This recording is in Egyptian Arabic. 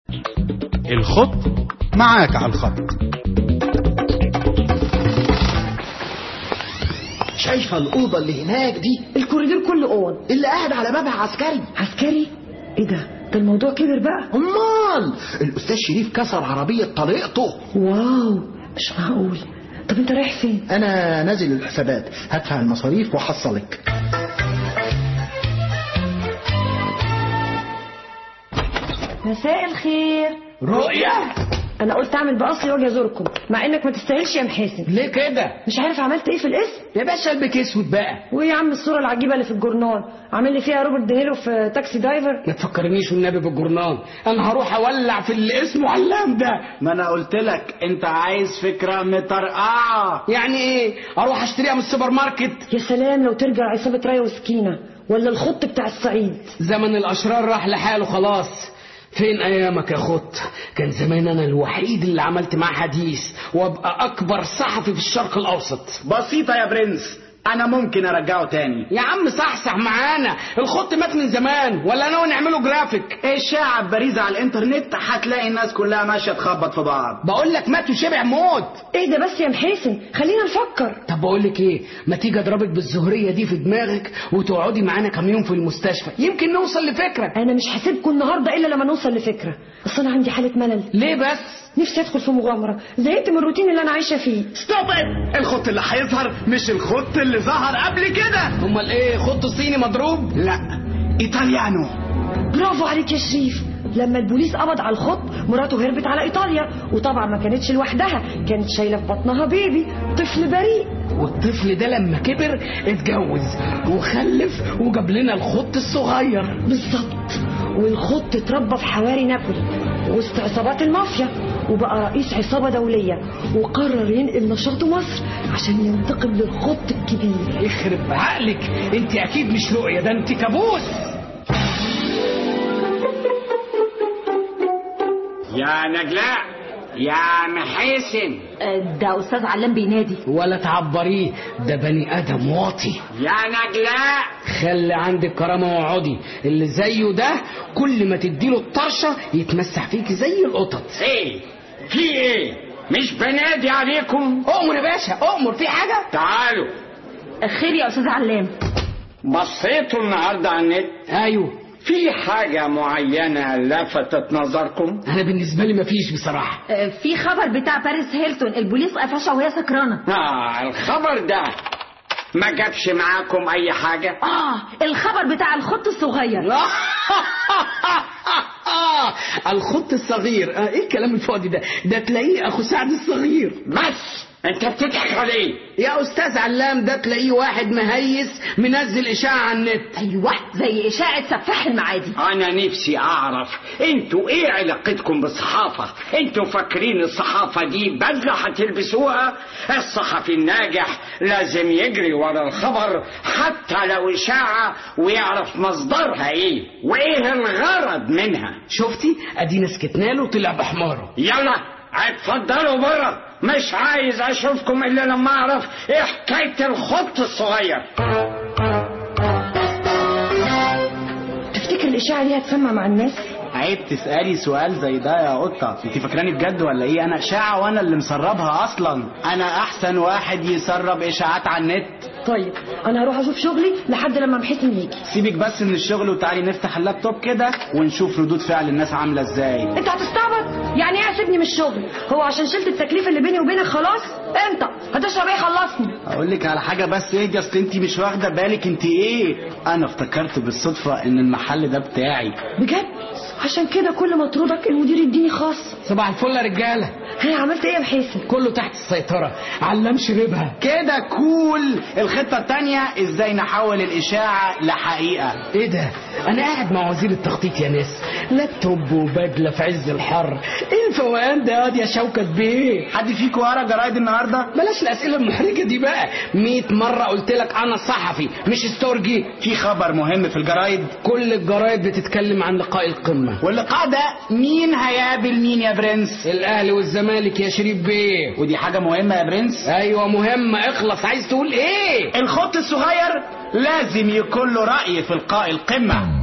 الخط معاك على الخط شايفة الأوضة اللي هناك دي الكوريدور كله اوض اللي قاعد على بابها عسكري عسكري ايه ده ده الموضوع كبر بقى أمال الأستاذ شريف كسر عربية طليقته واو مش معقول طب انت رايح فين أنا نازل الحسابات هدفع المصاريف وأحصلك مساء الخير رؤية انا قلت اعمل باصلي واجي ازوركم مع انك ما تستاهلش يا محاسن ليه كده مش عارف عملت ايه في الاسم يا باشا قلبك اسود بقى وايه يا عم الصوره العجيبه اللي في الجورنال عامل لي فيها روبرت دينيرو في تاكسي دايفر ما تفكرنيش والنبي بالجورنال انا هروح اولع في اللي اسمه علام ده ما انا قلت لك انت عايز فكره مطرقعه يعني ايه اروح اشتريها من السوبر ماركت يا سلام لو ترجع عصابه رايه وسكينه ولا الخط بتاع الصعيد زمن الاشرار راح لحاله خلاص فين ايامك يا خط كان زمان انا الوحيد اللي عملت معاه حديث وابقى اكبر صحفي في الشرق الاوسط بسيطه يا برنس انا ممكن ارجعه تاني يا عم صحصح معانا الخط مات من زمان ولا ناوي نعمله جرافيك اشاعه باريزه على الانترنت هتلاقي الناس كلها ماشيه تخبط في بعض بقول لك مات وشبع موت ايه ده بس يا محاسن خلينا نفكر طب بقول لك ايه ما تيجي اضربك بالزهريه دي في دماغك وتقعدي معانا كام يوم في المستشفى يمكن نوصل لفكره انا مش هسيبكم النهارده الا لما نوصل لفكره اصل انا عندي حاله ملل ليه بس نفسي ادخل في مغامره زهقت من الروتين اللي انا عايشه فيه ستوب الخط اللي هيظهر مش الخط اللي ظهر قبل كده امال ايه خط صيني مضروب لا ايطاليانو برافو عليك يا شريف لما البوليس قبض على الخط مراته هربت على ايطاليا وطبعا ما كانتش لوحدها كانت شايله في بطنها بيبي طفل بريء والطفل ده لما كبر اتجوز وخلف وجاب لنا الخط الصغير بالظبط والخط اتربى في حواري نابولي وسط عصابات المافيا وبقى رئيس عصابة دولية وقرر ينقل نشاطه مصر عشان ينتقم للخط الكبير يخرب عقلك انت اكيد مش رؤية ده انت كابوس يا نجلاء يا محاسن ده استاذ علام بينادي ولا تعبريه ده بني ادم واطي يا نجلاء خلي عندك كرامة واقعدي اللي زيه ده كل ما تديله الطرشة يتمسح فيك زي القطط ايه في ايه مش بنادي عليكم اؤمر يا باشا اؤمر في حاجة تعالوا خير يا استاذ علام بصيتوا النهارده على النت ايوه في حاجة معينة لفتت نظركم انا بالنسبة لي مفيش بصراحة في خبر بتاع باريس هيلتون البوليس قفشها وهي سكرانه آه الخبر ده ما جابش معاكم أي حاجة اه الخبر بتاع الخط الصغير الخط الصغير آه، ايه الكلام الفاضي ده ده تلاقيه اخو سعد الصغير بس انت بتضحك عليه يا استاذ علام ده تلاقيه واحد مهيس منزل اشاعة على النت ايوه زي اشاعه سفاح المعادي انا نفسي اعرف انتوا ايه علاقتكم بالصحافة انتوا فاكرين الصحافة دي بدلة هتلبسوها الصحفي الناجح لازم يجري ورا الخبر حتى لو اشاعة ويعرف مصدرها ايه وايه الغرض منها شفتي ادينا سكتنا له طلع بحماره يلا اتفضلوا بره مش عايز اشوفكم الا لما اعرف ايه حكايه الخط الصغير تفتكر الاشاعة دي هتسمع مع الناس عيب تسالي سؤال زي ده يا قطه انت فاكراني بجد ولا ايه انا اشاعه وانا اللي مسربها اصلا انا احسن واحد يسرب اشاعات على النت طيب انا هروح اشوف شغلي لحد لما محسن يجي سيبك بس من الشغل وتعالي نفتح اللابتوب كده ونشوف ردود فعل الناس عامله ازاي انت هتستعبط يعني ايه هسيبني من الشغل هو عشان شلت التكليف اللي بيني وبينك خلاص انت هتشرب ايه خلصني اقول لك على حاجه بس اهدي اصل انت مش واخده بالك انت ايه انا افتكرت بالصدفه ان المحل ده بتاعي بجد عشان كده كل ما اطردك المدير يديني خاص صباح الفل يا رجالة هي عملت ايه يا محسن كله تحت السيطرة علام شربها كده كول الخطه التانية ازاي نحول الاشاعه لحقيقه ايه ده انا قاعد مع وزير التخطيط يا ناس لابتوب وبدلة في عز الحر ايه الفوقان ده يا شوكة بيه حد فيكم قرا جرايد النهارده بلاش الاسئله المحرجه دي بقى 100 مره قلت لك انا صحفي مش استورجي في خبر مهم في الجرايد كل الجرايد بتتكلم عن لقاء القمه واللقاء ده مين هيقابل مين يا برنس الاهلي والزمالك يا شريف بيه ودي حاجه مهمه يا برنس ايوه مهمه اخلص عايز تقول ايه الخط الصغير لازم يكون له راي في لقاء القمه